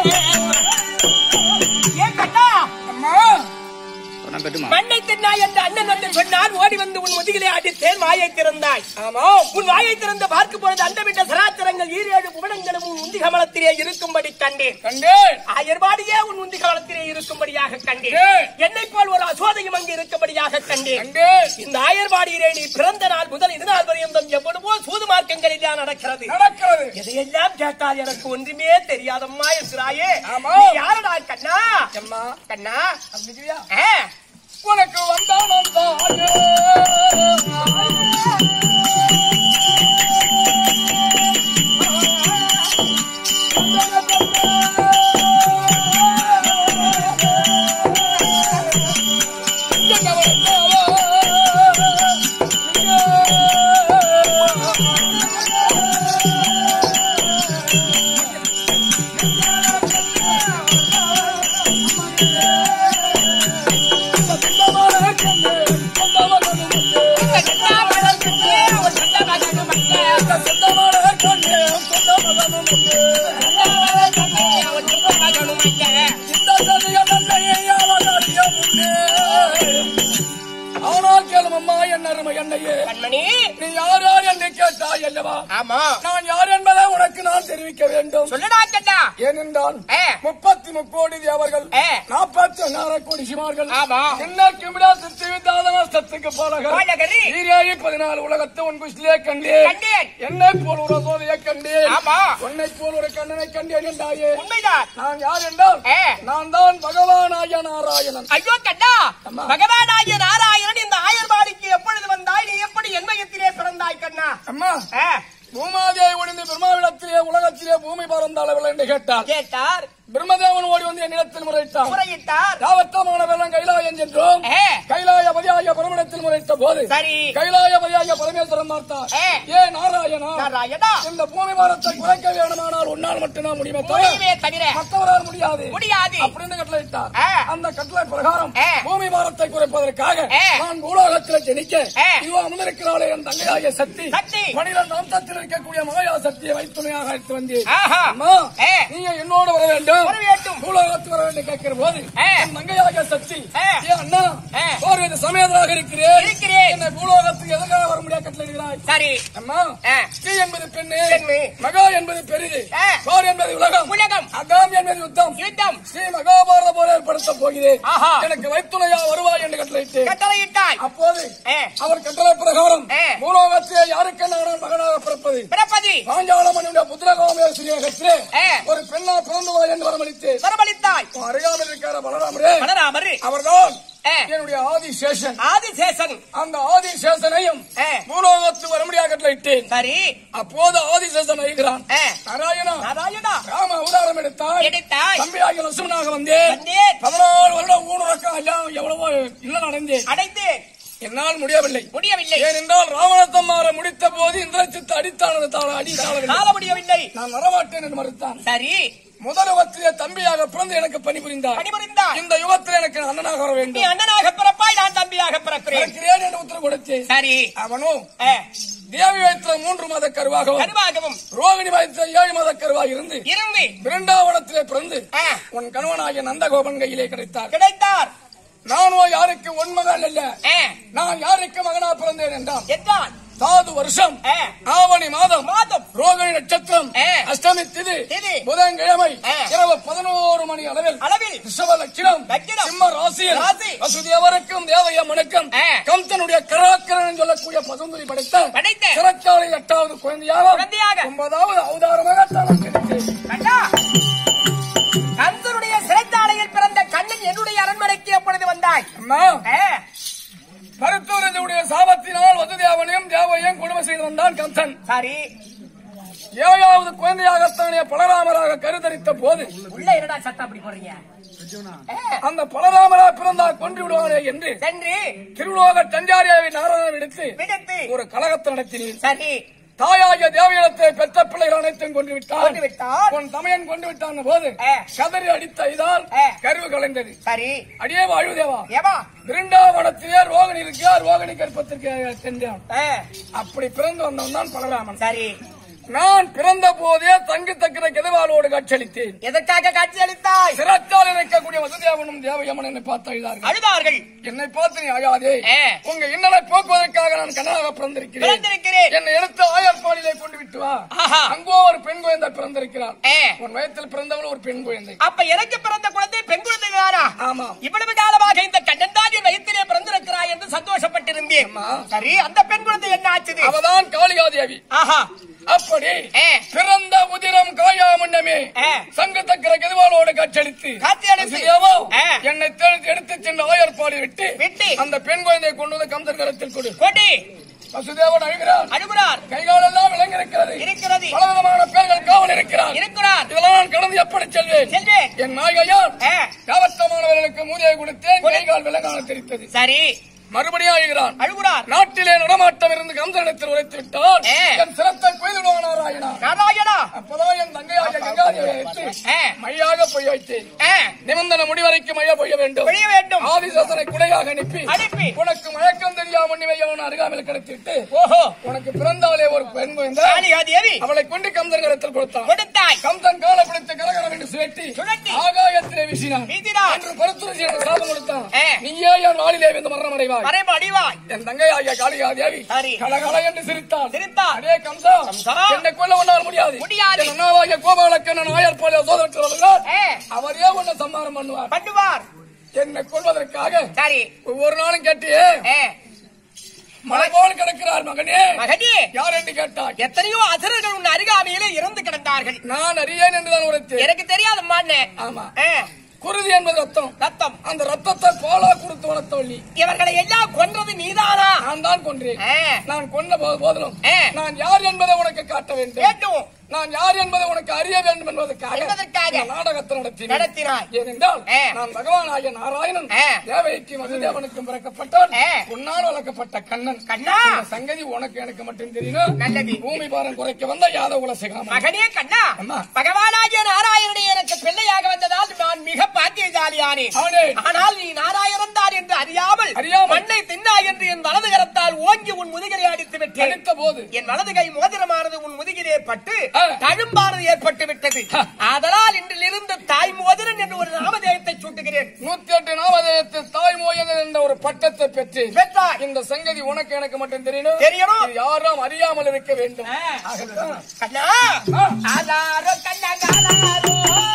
B: ஏன் கண்ணா
E: சொன்னா பெட்டுமா
B: மண்ணை தின்னாய் என்று அண்ணன் வந்து சொன்னார் ஓடி வந்து உன் முதுகிலே அடித்தேன் வாயை திறந்தாய் ஆமா உன் வாயை திறந்து பார்க்கும் பொழுது அண்டவிட்ட சராச்சரங்கள் ஈரேழு புவனங்களும் உன் உந்தி கமலத்திலே இருக்கும்படி கண்டேன்
D: கண்டேன்
B: ஆயர்பாடியே உன் உந்தி கமலத்திலே இருக்கும்படியாக கண்டேன்
D: கண்டேன்.
B: என்னை போல் ஒரு அசோதையும் அங்கு இருக்கும்படியாக கண்டேன்
D: கண்டேன்
B: இந்த ஆயர்பாடியிலே நீ பிறந்த நாள் முதல் இது நாள் வரையும் எவ்வளவோ சூது மார்க்கங்களில் நடக்கிறது
D: நடக்கிறது
B: எதையெல்லாம் கேட்டால் எனக்கு ஒன்றுமே தெரியாதம்மா என்கிறாயே
D: ஆமா.
B: நீ யாரடா கண்ணா
D: அம்மா
B: கண்ணா
D: அப்படியா
B: ஆ,
D: உனக்கு வந்தாலும் தாயே ஆனால் கேளும் அம்மா என் அருமை என்னையே
B: கண்மணி
D: நீ யார் யார் என்று கேட்டாய் அல்லவா
B: ஆமா
D: நான் யார் என்பதை உனக்கு நான் தெரிவிக்க வேண்டும்
B: சொல்லுடா கண்ணா
D: ஏனென்றால்
B: ஏ.
D: முப்பத்தி முக்கோடி தேவர்கள்
B: ஏ.
D: நாற்பத்தி ஒன்னாயிரம் கோடி சிமார்கள்
B: ஆமா.
D: கிண்ணர் கிமிடா சித்தி வித்தாதன சத்துக்கு போலகர்
B: போலகரி.
D: ஈரேழி பதினாலு உலகத்து உன் குஷ்லே கண்டே
B: கண்டேன்.
D: என்னை போல் ஒரு சோதையை கண்டேன்
B: ஆமா.
D: உன்னை போல் ஒரு கண்ணனை கண்டேன் என்றாயே
B: உண்மைதான்
D: நான் யார் என்றால்
B: ஏ.
D: நான் தான் பகவானாய நாராயணன்
B: ஐயோ கண்ணா
D: அம்மா.
B: பகவானாகிய நாராயணன் இந்த ஆயர்பாடிக்கு எப்பொழுது வந்தாய் நீ எப்படி என்மயத்திலே பிறந்தாய் கண்ணா
D: அம்மா
B: ஆ,
D: பூமாதேவி ஒளிந்து பிரம்மாவிடத்திலே உலகத்திலே பூமி பறந்த அளவில் என்று கேட்டார்
B: கேட்டார்
D: பிரம்மதேவன் ஓடி வந்து என்னிடத்தில் முறையிட்டான்
B: முறையிட்டார்
D: யாவத்தமான வெள்ளம் கைலாயம் சென்றோம்
B: ஏ.
D: கைலாய பதியாய பரமணத்தில் கைலாயத்தில் முறையிட்ட போது
B: சரி
D: கைலாயபதியாகிய பரமேஸ்வரன் பார்த்தார்
B: ஏ.
D: ஏ நாராயணா
B: நாராயணா
D: இந்த பூமி பாரத்தை குறைக்க வேண்டுமானால் உன்னால் மட்டும்தான் முடியுமே தவிர
B: முடியவே தவிர
D: மற்றவரால் முடியாது
B: முடியாது
D: அப்படின்னு கட்டளையிட்டார்
B: ஆ.
D: அந்த கட்டளை பிரகாரம்
B: ஆ.
D: பூமி பாரத்தை குறைப்பதற்காக
B: ஆ.
D: நான் பூலோகத்தில் ஜனிக்க
B: ஆ.
D: இதோ அமர்ந்திருக்கிறாளே என் தங்கையாகிய சக்தி
B: சக்தி.
D: பனிரெண்டு அம்சத்தில் இருக்கக்கூடிய மாயா சக்தியை வைத்துணையாக அழைத்து வந்தேன்
B: ஆஹா.
D: அம்மா
B: ஆ.
D: நீங்க என்னோட வர வேண்டும்
B: வர வேண்டும்.
D: பூலோகத்துக்கு வர வேண்டும் கேட்கிற போது
B: ஆ.
D: என் தங்கையாகிய சக்தி
B: ஆ.
D: ஏ அண்ணா
B: ஆ.
D: பார்வதி சமேதராக இருக்கிறேன்
B: இருக்கிறேன்.
D: என்னை பூலோகத்துக்கு எதற்காக வர முடியாது கட்டளையிடுகிறாய்
B: சரி
D: அம்மா
B: ஆ.
D: ஸ்ரீ என்பது பெண்ணு
B: பெண்ணு.
D: மகா என்பது பெரிது
B: ஆ.
D: போர் என்பது உலகம்
B: உலகம்.
D: அகாம் என்பது யுத்தம்
B: யுத்தம்
D: ஸ்ரீ மகாபாரத போர் ஏற்படுத்த போகிறேன்
B: ஆஹா.
D: எனக்கு வைத்துணையா வருவாய் என்று கட்டளையிட்டு
B: கட்டளையிட்டாய்
D: அப்போது
B: ஆ.
D: அவர் கட்டளை பிரகாரம்
B: ஆ.
D: பூலோகத்திலே யாருக்கு நான் மகனாக பிறப்பது
B: பிறப்பதி
D: பாஞ்சாலமனுடைய புத்திரகாமிய ஸ்ரீரகத்திலே
B: ஆ.
D: ஒரு பெண்ணா பிறந்து வா என்று வரமளித்து
B: வரமளித்தாய்
D: அருகாமல் இருக்கிற பலராமரே
B: பலராமர்
D: அவர்தான்
B: ஆ.
D: என்னுடைய ஆதிசேஷன்
B: ஆதிசேஷன்
D: அந்த ஆதிசேஷனையும்
B: ஆ.
D: பூலோகத்து வரமுடியாக கட்டளையிட்டேன்
B: சரி
D: அப்போது ஆதிசேஷன் அழைகிறான்
B: ஆ.
D: நாராயணா
B: நாராயணா
D: ராம அவதாரம் எடுத்தாய்
B: எடுத்தாய்
D: தம்பியாகிய லட்சுமணாக வந்தேன்
B: வந்தேன்
D: பதினாலு வருடம் ஊனடக்கம் எல்லாம் எவ்வளவோ இல்ல நடந்தேன்
B: அடைத்து
D: என்னால் முடியவில்லை
B: முடியவில்லை
D: ஏனென்றால் ராவணத்தம்மாரை முடித்த போது இந்திரச்சித்து அடித்தானது தாழ அடி தாழவில்லை
B: கால முடியவில்லை
D: நான் வரமாட்டேன் என்று மறுத்தான்
B: சரி
D: முதல் யுகத்திலே தம்பியாக பிறந்து எனக்கு பணிபுரிந்தார்
B: பணிபுரிந்தாய்
D: இந்த யுகத்தில் எனக்கு அண்ணனாக வர
B: நீ
D: வேண்டும்
B: அண்ணனாக பிறப்பாய் நான் தம்பியாக பிறக்கிறேன்
D: இருக்கிறேன் என்று உத்தரவு கொடுத்தேன்
B: சரி
D: அவனும்
B: ஆ.
D: தேவி வயத்துல மூன்று மாத கருவாகவும்
B: கருவாகவும்
D: ரோகிணி வயத்துல ஏழு மாத கருவாக இருந்து
B: இருந்து
D: பிருந்தாவனத்திலே பிறந்து
B: ஆ.
D: உன் கணவனாகிய நந்தகோபன் கையிலே கிடைத்தார்
B: கிடைத்தார்
D: நானோ யாருக்கு உன் மகன் அல்ல
B: ஆ.
D: நான் யாருக்கு மகனா பிறந்தேன் என்றால்
B: என்றான்
D: சாது வருஷம்
B: ஆ.
D: ஆவணி மாதம்
B: மாதம்
D: ரோகிணி நட்சத்திரம்
B: ஆ.
D: அஷ்டமி திதி
B: திதி.
D: புதன்கிழமை
B: ஆ.
D: இரவு பதினோரு மணி அளவில்
B: அளவில்
D: ரிஷப லட்சணம்
B: லக்கினம்.
D: சிம்ம ராசியில்
B: ராசி.
D: வசுதேவருக்கும் தேவையம்மனுக்கும்
B: ஆ.
D: கம்சனுடைய கராக்கரன் சொல்லக்கூடிய பசுந்துரி படைத்த
B: படைத்த.
D: சிறக்காலை எட்டாவது குழந்தையாக
B: குழந்தையாக.
D: ஒன்பதாவது அவதாரமாக தான் கிடைத்தேன்
B: கண்டா கந்தனுடைய சிறைச்சாலையில் பிறந்த கண்ணன் என்னுடைய அரண்மனைக்கு எப்பொழுது வந்தாய்
D: அம்மா
B: ஆ.
D: மருத்துவரனுடைய சாபத்தினால் வசுதேவனையும் தேவையும் குடும்பம் செய்து வந்தான் கம்சன்
B: சரி
D: ஏழாவது குழந்தையாகத்தானே பலராமராக கருதரித்த போது
B: உள்ள என்னடா சத்தம் அப்படி போடுறீங்க ஆ.
D: அந்த பலராமரா பிறந்தால் கொன்று விடுவானே என்று
B: சென்று
D: திருலோக தஞ்சாரியாவை நாராயணன் எடுத்து
B: விடுத்து
D: ஒரு கழகத்தை நடத்தினேன்
B: சரி
D: தாயாகிய தேவயிடத்தை பெற்ற பிள்ளைகள் அனைத்தும் கொண்டு விட்டான்
B: கொண்டு விட்டான்.
D: உன் தமையன் கொண்டு விட்டான் போது
B: ஆ.
D: கதறி அடித்த இதால்
B: ஆ.
D: கருவு கலைந்தது
B: சரி
D: அடியே வாழ்வுதேவா
B: ஏவா
D: பிருண்டாவனத்திலே ரோகிணி இருக்கார் ரோகிணி கற்பத்திற்கு சென்றான்
B: ஆ.
D: அப்படி பிறந்து வந்தவன் தான் பலராமன்
B: சரி
D: நான் பிறந்த போதே தங்கு தக்கிற கெதுவாளோடு காட்சியளித்தேன்
B: எதற்காக காட்சி அளித்தாய்
D: சிறக்கால் இருக்கக்கூடிய வசுதேவனும் தேவயமன் என்னை பார்த்து அழுதார்கள்
B: அழுதார்கள்
D: என்னை பார்த்து நீ அழாதே
B: ஆ.
D: உங்க இன்னலை போக்குவதற்காக நான் கண்ணாக பிறந்திருக்கிறேன்
B: பிறந்திருக்கிறேன்
D: என்னை எடுத்து ஆயர்பாடியிலே கொண்டு விட்டு வா
B: ஆஹா.
D: அங்கோ ஒரு பெண் குழந்தை பிறந்திருக்கிறாள்
B: ஆ.
D: உன் வயத்தில் பிறந்தவள் ஒரு பெண் குழந்தை
B: அப்ப எனக்கு பிறந்த குழந்தை பெண் குழந்தை தானா
D: ஆமா
B: இவ்வளவு காலமாக இந்த கண்ணன் தான் என் வயிற்றிலே பிறந்திருக்கிறாய் என்று சந்தோஷப்பட்டிருந்தேன்
D: ஆமா.
B: சரி அந்த பெண் குழந்தை என்ன ஆச்சுது
D: அவதான் காளிகாதேவி
B: ஆஹா
D: அப்படி
B: ஆ.
D: பிறந்த உதிரம் காயா முன்னமே
B: ஆ.
D: சங்க தக்கிற கெதுவாளோடு காட்சியளித்து
B: காட்சியளித்து.
D: வசுதேவா,
B: ஆ.
D: என்னை தேடி எடுத்து சென்று ஆயர்பாடி விட்டு
B: விட்டு.
D: அந்த பெண் குழந்தையை கொண்டு வந்து கம்சர் கரத்தில் கொடு
B: கொடி
D: வசுதேவன் அழுகிறார்
B: அழுகுறார்
D: கைகாலெல்லாம் விளங்கிருக்கிறது
B: இருக்கிறது
D: பலவிதமான பேர்கள் காவல் இருக்கிறார்
B: இருக்கிறார்
D: இதெல்லாம் நான் கடந்து எப்படி செல்வேன்
B: செல்வேன்
D: என் நாயகையால்
B: ஆ.
D: யாவத்தமானவர்களுக்கு மூதியை கொடுத்தேன்
B: கொடு.
D: கைகால் விலங்கான தெரித்தது
B: சரி
D: மறுபடியும் அழுகிறான்
B: அழுகுறார்
D: நாட்டிலே நடமாட்டம் இருந்து கம்சனிடத்தில் உரைத்து விட்டால்
B: ஆ.
D: என் சிரத்தை கொய்துடுவான் நாராயணா
B: நாராயணா
D: அப்பதான் என் தங்கையாக கங்காதேவியை வைத்து
B: ஆ.
D: மையாக பொய் வைத்தேன்
B: ஆ,
D: நிபந்தனை முடிவரைக்கும் மைய பொய்ய வேண்டும்
B: பொழிய வேண்டும்
D: ஆதிசாசனை குடையாக அனுப்பி
B: அனுப்பி.
D: உனக்கு மயக்கம் தெரியாம நிவையவன் அருகாமையில் கிடைத்துவிட்டு
B: ஓஹோ
D: உனக்கு பிறந்தாலே ஒரு பெண் குழந்தை
B: காளியா தேவி
D: அவளை கொண்டு கம்சன் கரத்தில் கொடுத்தான்
B: கொடுத்தாய்
D: கம்சன் காலை பிடித்து கரகரம் என்று சுழட்டி
B: சுழட்டி.
D: ஆகாயத்திலே வீசினான்
B: வீசினான்.
D: என்று பருத்துரசி என்று சாபம் கொடுத்தான்
B: ஆ.
D: நீயே என் வாளிலே வந்து மரணம் அடைவாய்
B: மறைவு அடிவாய்
D: என் தங்கை ஆகிய காளிகா தேவி
B: சரி.
D: கலகல என்று சிரித்தாள்
B: சிரித்தாள்.
D: அடே கம்சா
B: கம்சா.
D: என்னை கொல்ல ஒன்றால் முடியாது
B: முடியாது.
D: என் அண்ணாவாகிய கோபாலக்கண்ணன் ஆயர் போல சோதரத்தில்
B: ஆ.
D: அவரே உன்னை சம்மாரம் பண்ணுவார்
B: பண்ணுவார்
D: என்னை கொல்வதற்காக
B: சரி
D: ஒவ்வொரு நாளும் கேட்டியே
B: ஆ,
D: மலை போல் கிடக்கிறார் மகனே
B: மகனே
D: யார் என்று கேட்டாய்
B: எத்தனையோ அசுரர்கள் உன் அருகாமையிலே இறந்து கிடந்தார்கள்
D: நான் அறியேன் என்றுதான் உரைத்தேன்
B: எனக்கு தெரியாதம்மான்னு
D: ஆமா
B: ஆ,
D: குருதி என்பது ரத்தம்
B: ரத்தம்
D: அந்த ரத்தத்தை பாலா கொடுத்து வளர்த்தவள்ளி
B: இவர்களை எல்லாம் கொன்றது நீதானா
D: நான் தான் கொன்றேன்
B: ஆ,
D: நான் கொன்ன போ- போதிலும்
B: ஆ.
D: நான் யார் என்பதை உனக்கு காட்ட வேண்டும்
B: வேண்டும்
D: நான் யார் என்பதை உனக்கு அறிய வேண்டும் என்பதற்காக
B: என்பதற்காக
D: இந்த நாடகத்தை நடத்தினேன்
B: நடத்தினாய்.
D: ஏனென்றால்
B: ஆ.
D: நான் பகவானாகிய நாராயணன்
B: ஆ.
D: தேவைக்கு வசுதேவனுக்கும் பிறக்கப்பட்டவன்
B: ஆ.
D: உன்னால் வளர்க்கப்பட்ட கண்ணன்
B: கண்ணா.
D: இந்த சங்கதி உனக்கு எனக்கு மட்டும் தெரியும்
B: நல்லது.
D: பூமி பாரம் குறைக்க வந்த யாதவ குலசேகரன்
B: மகனே கண்ணா
D: அம்மா.
B: பகவானாகிய நாராயணனே எனக்கு பிள்ளையாக வந்ததால் நான் மிக பாக்கியசாலியானேன்
D: அவனே.
B: ஆனால் நீ நாராயணன் தான் என்று அறியாமல்
D: அறியாமல்.
B: மண்ணை தின்னாய் என்று என் வலது கரத்தால் ஓங்கி உன் முதுகிலே அடித்து விட்டேன்
D: அடித்த போது
B: என் வலது கை மோதிரமானது உன் முதுகிலே பட்டு
D: ஆ.
B: தழும்பானது ஏற்பட்டு விட்டது ஆதலால் இன்றிலிருந்து தாய் மோதிரன் என்று ஒரு நாமதேயத்தை சூட்டுகிறேன்
D: நூத்தி எட்டு நாமதேயத்து தாய் மோயதன் என்ற ஒரு பட்டத்தை பெற்று
B: பெற்றாய்.
D: இந்த சங்கதி உனக்கு எனக்கு மட்டும் தெரியணும்
B: தெரியணும்.
D: இது யாரும் அறியாமல் இருக்க வேண்டும்
B: கண்ணா ஆதாரோ கண்ணா காலாரோ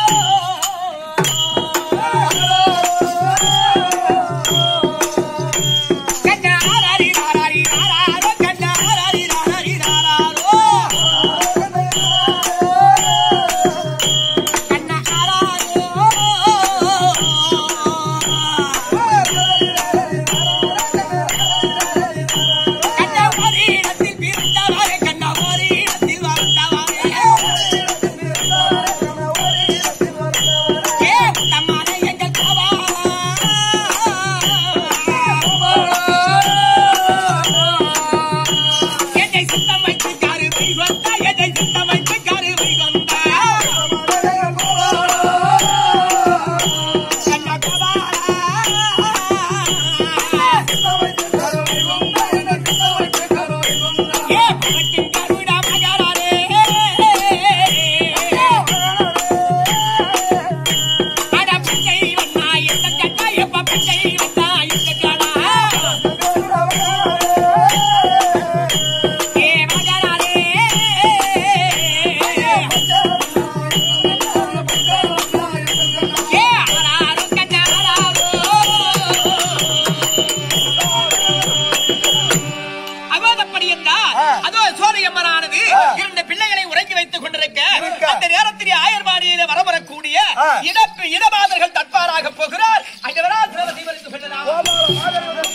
B: கண்ணா ஆராரி ஆராரி ஆராரோ கண்ணா ஆராரி ஆராரி ஆராரோ கண்ணா ஆராரோ கண்ணா ஒரு இடத்தில் பிறந்தவரே கண்ணா ஒரு இடத்தில் வளர்ந்தவரே ஏ தம்மான எங்கள் கவா என்னை சுத்தம் வைத்து கருவை வந்தா என்னை சுத்தம் வைத்து கருவை வந்தா கண்ணா கவாலா ஏ பகட்டின் கருடா மகாராரே அட பச்சை வந்தா எந்த கட்டா எப்ப பச்சை வந்தா எந்த கடா ஏ மகாராரே ஏ ஆராரோ கண்ணா ஆராரோ அகோதப்படி என்றால் அதோ சோழையம்மனானது இரண்டு பிள்ளைகளை உறக்கி வைத்துக் கொண்டிருக்க அந்த நேரத்திலே ஆயர்வாடியிலே வரவரக்கூடிய இடப்பு இடபாதர்கள் தற்பாராக போகிறார் அங்கே வரா சிலவத்தை வலிந்து கொள்ளலாம்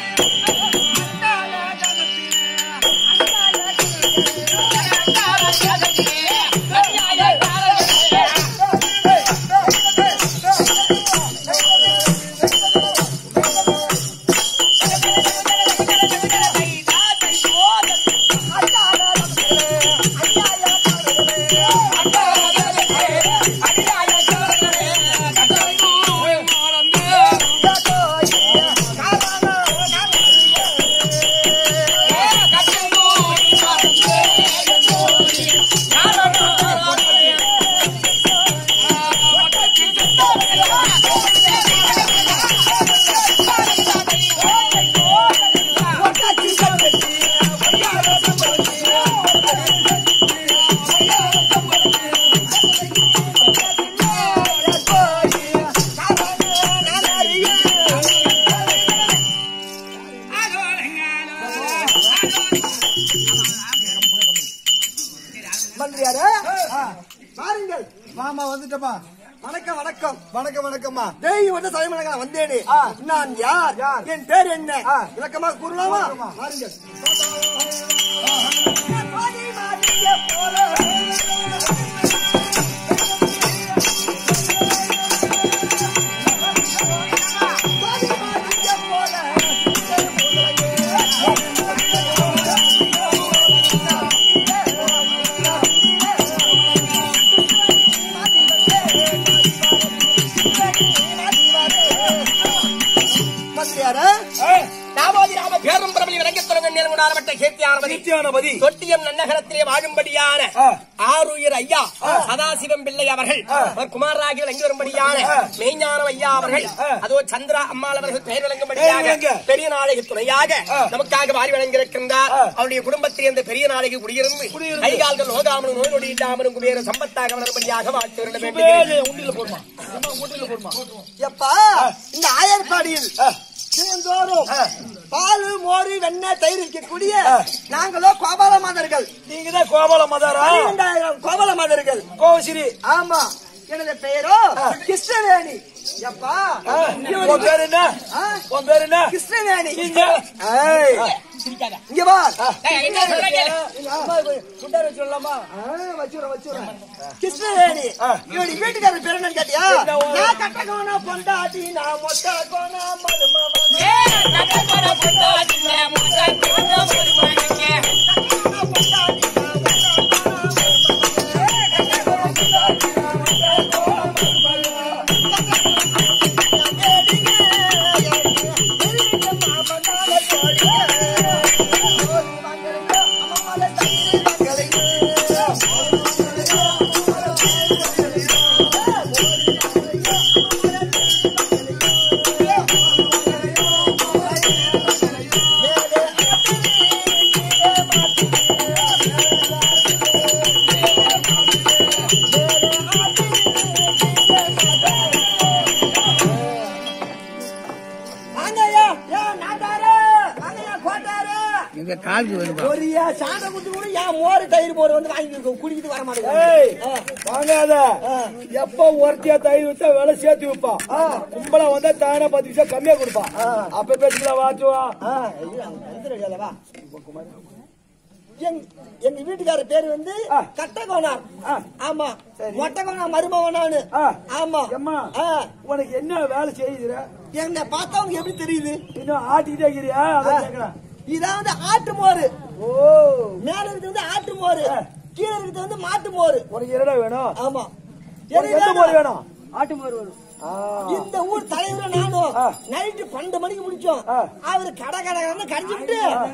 C: மந்திரியாரே பாருங்கள் மாமா வந்துட்டமா வணக்கம் வணக்கம் வணக்கம் வணக்கம்மா டேய் வந்து சமயமனங்க வந்தேனே நான் யார் என் பேர் என்ன விளக்கமா கூறலாமா பாருங்கள் மந்திரியாரே
B: நாமோதி ராம பேரும் பிரபலி விளங்கத் தொடங்கும் நேரம் உணரப்பட்ட கீர்த்தியானபதி தொட்டியம் நன்னகரத்திலே வாழும்படியான ஆருயிர் ஐயா சதாசிவம் பிள்ளை அவர்கள் குமாரராகி விளங்கி வரும்படியான மெய்ஞானம் ஐயா அவர்கள் அதோ சந்திரா அம்மாள் அவர்கள் பெயர் விளங்கும்படியாக பெரிய நாளைக்கு துணையாக நமக்காக வாரி வழங்கியிருக்கின்றார் அவருடைய குடும்பத்தில் இந்த பெரிய நாளைக்கு குடியிருந்து கைகால்கள் நோகாமலும் நோய் நொடி இல்லாமலும் குபேர சம்பத்தாக வளரும்படியாக வாழ்த்து வருட வேண்டுகிறேன்
C: எப்பா இந்த ஆயர்பாடியில் தினந்தோறும் பால் மோரு வெண்ணெய் தயிர் இருக்கக்கூடிய நாங்களோ கோபால மாதர்கள்
A: நீங்க தான் கோபால மதாரா
C: பன்னிரெண்டாயிரம் கோபால மாதர்கள்
A: கோவசிரி
C: ஆமா எனது பெயரோ கிருஷ்ணவேணி எப்பா
A: உன் பேர் என்ன
C: ஆ?
A: உன் பேர் என்ன
C: கிருஷ்ணவேணி
A: நீங்க
C: ஏய்,
B: சிரிக்காத
C: இங்க வா
B: ஏய், என்ன சொல்றேன் கேளு.
C: எங்க அம்மா குண்டார வச்சுடலாமா வச்சுறேன் வச்சுறேன் கிருஷ்ணவேணி இவடி வீட்டுக்காரர் பேர் என்னன்னு கேட்டியா நான் கட்ட கோணா பொண்டாட்டி நான் மொத்த கோணா மருமகன்
B: ஏய், கட்டப்பட பொண்டாட்டில முட்டை போட்ட மருமகனுக்கு.
C: வாங்கய்யா ஏன் நாட்டாரு வாங்கய்யா கோட்டாரு
E: எங்க காலுக்கு வருப்பா
C: ஒரு ஏன் சாண்டை குத்து கூட ஏன் மோர் தயிர் மோர் வந்து வாங்கி குடிக்கிட்டு வர
D: ஏய்,
C: மாட்டேங்குது
D: வாங்காத எப்ப ஒருத்தியா தயிர் வித்தா விலை சேர்த்து வைப்பான் கும்பலா வந்தா தானே பத்து நிமிஷம் கம்மியா கொடுப்பான் அப்ப பேசிக்கலாம் வாச்சுவா
C: ஆ, ஐயா, வந்து ரெடியால வா. எங்க எங்க வீட்டுக்கார பேரு வந்து கட்டகோனார் ஆமா மொட்டகோனார் மருமகனானு
D: ஆ.
C: ஆமா
D: எம்மா
C: ஆ,
D: உனக்கு என்ன வேலை செய்யுற
C: என்னை பார்த்தா உனக்கு எப்படி தெரியுது
D: இன்னும் ஆட்டிக்கிட்டே இருக்கிறியா அதான் கேக்குறேன்
C: இதான் வந்து ஆட்டு மோரு
D: ஓ
C: மேல இருக்கிறது வந்து ஆட்டு மோரு கீழே இருக்கிறது வந்து மாட்டு மோரு
D: உனக்கு என்னடா வேணும்
C: ஆமா
D: உனக்கு எந்த
C: எனக்கு
D: மாதிரி வேணும்
C: ஆட்டு மோர் வேணும் இந்த ஊர் தலைவர் நானும் நைட்டு பன்னெண்டு மணிக்கு முடிச்சோம் அவரு கடை கடை கடை கடிச்சுட்டு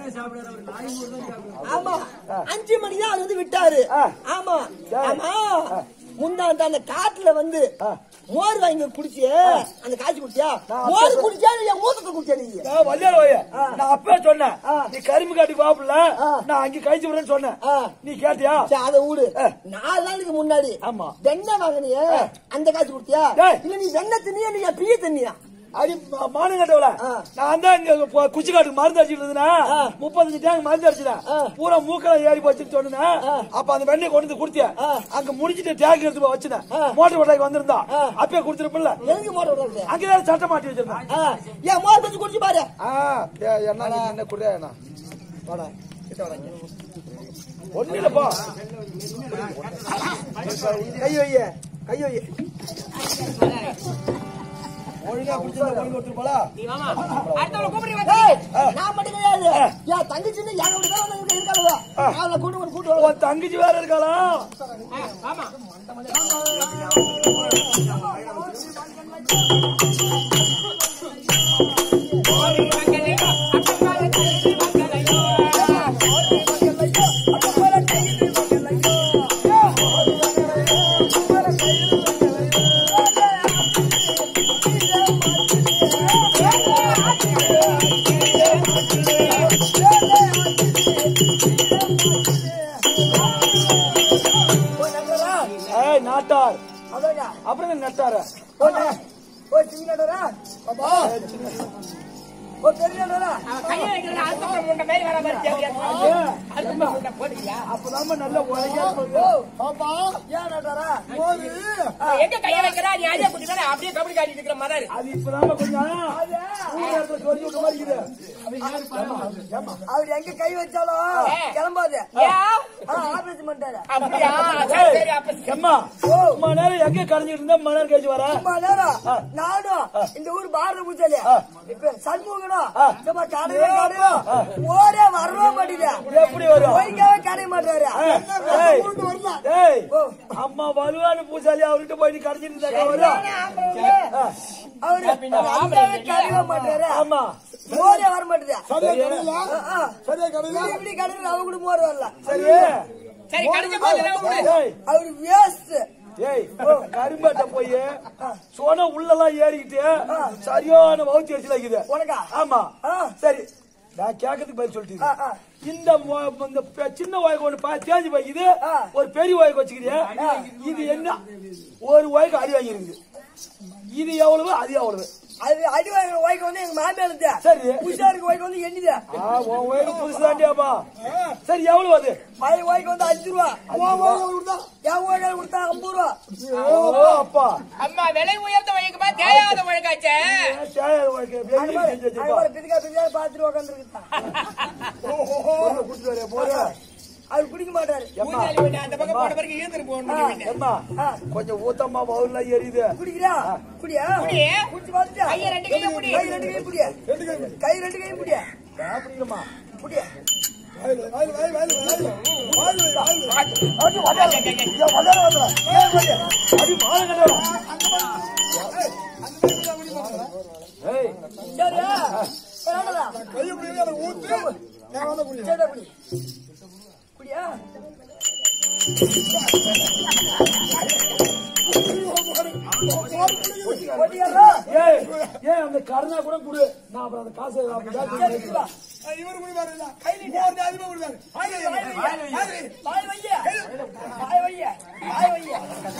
C: ஆமா அஞ்சு மணிக்கு தான் அவர் வந்து விட்டாரு ஆமா ஆமா முந்தாந்த அந்த காட்டுல வந்து மோர் வாங்கி குடிச்சு அந்த காய்ச்சி குடிச்சியா மோர் குடிச்சா என் மூத்தத்தை குடிச்சா நீங்க
D: நான் வல்லியார் வாய நான் அப்பவே சொன்னேன் நீ கரும்பு காட்டி பாப்புல நான் அங்க கழிச்சு விடுறேன்னு சொன்னேன்
C: ஆ.
D: நீ கேட்டியா
C: சரி, அத விடு நாலு நாளுக்கு முன்னாடி
D: ஆமா.
C: வெண்ணெய் வாங்கினியே அந்த காய்ச்சி குடிச்சியா
D: டேய்.
C: இல்ல நீ வெண்ணெய் தண்ணியா நீ பிய தண்ணியா
D: அடி மானுங்கட்டவள நான் தான் இங்க பு- குச்சி காட்டுக்கு மருந்து அடிச்சிட்டு இருந்தேன்
C: ஆ.
D: முப்பத்தஞ்சு டேங்க் மருந்து அடிச்சிட்டேன்
C: ஆ.
D: பூரா மூக்கல ஏறி போச்சுன்னு சொன்னேன் அப்ப அந்த வெண்ணெய் கொண்டு வந்து கொடுத்தியா
C: ஆ.
D: அங்க முடிச்சிட்டு டேங்க் எடுத்து போய் வச்சுனேன் மோட்டர் ஓட்டாக்கு வந்திருந்தா அப்பயே கொடுத்துருப்பில்ல
C: எதுக்கு மோட்டர் விடுறது
D: அங்கதான் சட்டை மாட்டி வச்சிருந்தேன்
C: ஆ, ஏன் மோர் கொஞ்சம் குடிச்சு பாரு
D: ஆ, ஏ, என்ன நீ என்ன குடியா என்ன
C: வாடா, கிட்ட வாடா இங்க.
D: ஒண்ணு இல்லப்பா
C: கை வைய கை வைய
D: ஒழுங்கா குடிச்சா ஒழுங்கு ஒருத்தர்
B: நீ வாமா. அடுத்தவளை கூப்பிடுறீ வா.
C: ஏய், நான் மட்டும் கிடையாது என் தங்கச்சின்னு என் வீட்டு தான் வந்து இருக்காளுவ அவளை கூட்டு வந்து கூட்டு வர
D: உன் தங்கச்சி வேற இருக்காளா
B: ஆ, வாமா.
D: ஏய் நாட்டார்
C: அதாங்க
D: அப்புறம் என்ன நட்டார
C: போடா ஓ சின்னடரா பாபா ஓ பெரியடரா
B: அவன் கையை வைக்கிறதுல அடுத்தவளை முண்டை மாதிரி வர மாதிரி தெரியாது. அடுத்தவளை முண்டை போடுறியா?
D: அப்பதான் நல்ல உலகா
C: ஓ பாபா ஏன் நடரா மோது
B: எங்க கையை வைக்கிறா நீ அதே குட்டி தானே அப்படியே கபடி காட்டிட்டு இருக்கிற மாதிரி
D: அது இப்பதான் கொஞ்சம் ஊர் நேரத்துல சொல்லி விட்ட மாதிரி இருக்குது
C: அவர் எங்க கை வச்சாலும் கிளம்பாது
B: ஏன்?
C: ஆபரேஷன் பண்ணிட்டாரு
B: அப்படியா சரி சரி அப்ப
D: எம்மா அம்மா நேரம் எங்க கரைஞ்சிட்டு இருந்தா மணி நேரம் கழிச்சு வர
C: அம்மா நேரம் நானும் இந்த ஊர் பாரத பூஜாலி இப்ப சண்முகனும் சும்மா கடையில கடையும் ஓரே வரவே மாட்டேங்குது
D: எப்படி வரும்
C: போய்க்காவே கடைய மாட்டாரு
D: ஏய்.
C: ஊருக்கு வரல
D: ஏய் அம்மா வலுவான பூசாலி அவர்கிட்ட போய் நீ கரைஞ்சிட்டு இருந்தா வரும்
C: அவரு வந்தாவே கடைய மாட்டாரு
D: ஆமா
C: மோரே வர மாட்டேது
D: சரியா கடையில
C: இப்படி கடையில் அவ கூட மோர் வரல
D: சரி
B: சரி கடிச்ச போதெல்லாம் விடு.
D: ஏய்
C: அவரு வேஸ்ட்
D: ஏய் கரும்பேட்டை போய் சொன உள்ளெல்லாம் ஏறிக்கிட்டு சரியான வவுத்தி வச்சு இருக்குது
C: உனக்கா
D: ஆமா
C: ஆ.
D: சரி நான் கேட்கறதுக்கு பதில் சொல்லிட்டு இந்த மொ- இந்த பெ- சின்ன வாய்க்கு ஒண்ணு பா- தேஞ்சு போய் இது ஒரு பெரிய வாய்க்கு வச்சுக்கிறியா இது என்ன ஒரு வாய்க்கு அடி வாங்கிருக்குது இது எவ்வளவு அது எவ்வளவு
C: அது அடி வாங்குற வாய்க்கு வந்து எங்க மாமியார்
D: சரி.
C: உஷாருக்கு வாய்க்கு வந்து எண்ணிது
D: ஆ, உன் வயது புதுசு தாண்டியாப்பா சரி எவ்வளவு அது
C: பழைய வாய்க்கு வந்து அஞ்சு ரூபா உன் வாய்க்கு கொடுத்தா என் வாய்க்கு கொடுத்தா ஐம்பது ரூபா
D: ஓ, அப்பா
B: அம்மா விலை உயர்ந்த வழக்குமா தேயாத வழக்காச்சே
D: ஏன் தேவையான வாழ்க்கை வெளியே
C: அங்க பாரு,
D: செஞ்சு
C: அங்க
D: வச்சிருப்பா.
C: பாரு, பிதுக்கா பிதுக்கா பார்த்துட்டு உக்காந்துருக்குதா
D: பொருளை கொடுத்துட்டு வரையா, போறியா?
C: அவர் குடிக்க மாட்டாரு
D: எம்மா,
B: ஊஞ்சாலி விட்டு அந்த பக்கம் போன பிறகு ஈந்துட்டு போகணும்
D: எம்மா, கொஞ்சம் ஊத்தம்மா பவுல்ல எரியுது
C: குடிக்கிறா குடியா
B: குடி.
C: குடிச்சு பார்த்துட்டா
B: கையை ரெண்டு கையும் குடி.
C: கை ரெண்டு கையும் குடியா கை ரெண்டு கையும் குடியா
D: சாப்பிடுங்கம்மா
C: குடியா
D: அடி மாலை கட்டணும். ஏய்,
C: சரியா பரவாயில்லடா. சரிடா, குடி. குடியா குடியாடா.
D: ஏய், ஏய், அந்த கருணா கூட கொடு நான் அப்புறம் அந்த காசை அப்படி
C: சரி,
D: தான்
C: குடி வா. கை நீட்டு. வாய் வை, வாய் வை. வாய் வையா. வாய் வையா. வாய் வையா.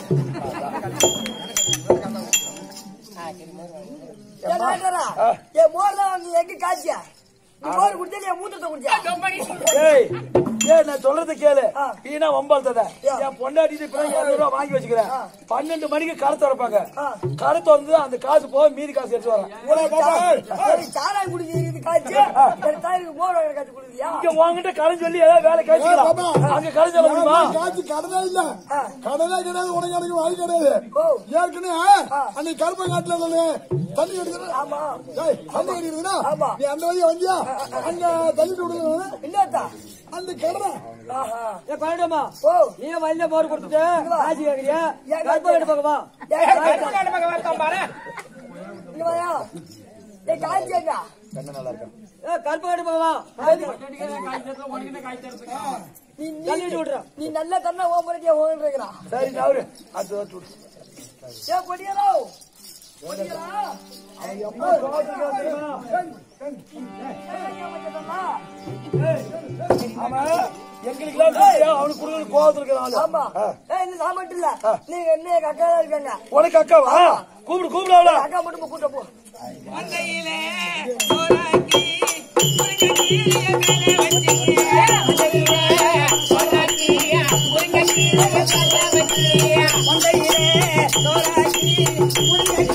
C: ஏன் நாட்டரா? என் மோர்லாம் நீ எங்க காய்ச்சியா? நீ மோர் குடிச்சா நீ என் மூத்தத்தை குடிச்சியா?
D: ஏய் ஏய் நான் சொல்றத கேளு
C: ஆ.
D: வீணா வம்பாழ்த்தத
C: யா.
D: என் பொண்டாட்டி இப்ப இருநூறு ரூபாய் வாங்கி வச்சுக்கிறேன் பன்னெண்டு மணிக்கு கடை திறப்பாங்க
C: ஆ.
D: கடை திறந்து அந்த காசு போக மீதி காசு எடுத்து வரேன்
C: சரி, சாராயம் குடிக்கிறது காய்ச்சி என் தாய்க்கு மோர் வாங்கி காய்ச்சி குடிக்கிறியா?
D: இங்க உங்ககிட்ட கடை சொல்லி ஏதாவது வேலை கேட்கலாம் அங்க கடை சொல்ல முடியுமா
F: காட்சி கடனே இல்ல
C: ஆ.
F: கடனே கிடையாது உனக்கு எனக்கு வாய் கிடையாது
C: ஓ.
F: ஏற்கனவே அன்னைக்கு கருப்பை காட்டுல நானு தண்ணி எடுக்கிறேன்
C: ஆமா
F: ஏய், தண்ணி அடிக்கிறதுனா
C: ஆமா.
F: நீ அந்த வழியா வந்தியா அங்க தள்ளிட்டு விடுங்க
C: என்னத்தா
F: அந்த கடனை
C: ஆஹா
D: ஏ பன்னெண்டுமா
C: ஓ
D: நீ வயல போர் கொடுத்துட்டு காசு கேக்குறியா
C: ஏன்
D: கருப்பா எடுத்து பார்க்கவா
B: கருப்பு பக்கம் வரட்டும் பாரு
C: இங்க வாயா ஏ காய்ச்சியாங்க
D: ஏ கருப்பா எடுத்து பார்க்கவா
C: நீ நீ
D: தள்ளிட்டு விடுறேன்
C: நீ நல்லா தண்ணா ஓமரட்டியா ஓடுறா
D: சரி நவரு அது வச்சு விடு.
C: ஏ கொடியலோ கொடியலா
D: ஆமா எங்களுக்கு எல்லாம் அவனுக்கு கொடுக்கறது கோவத்துல இருக்கிற ஆளு
C: ஆமா ஏய் இந்த சாமட்டு இல்ல நீங்க என்ன எங்க அக்கா தான் இருக்காங்க
D: உனக்கு அக்காவா கூப்பிடு கூப்பிடு அவள
C: அக்கா மட்டும் போய் கூட்ட போ
B: மந்தையிலே சோறாக்கி முருங்கக்கீரைய மேலே வச்சிய மந்தையிலே சோறாக்கி முருங்கக்கீரைய மேலே வச்சிய மந்தையிலே சோறாக்கி முருங்கக்கீரைய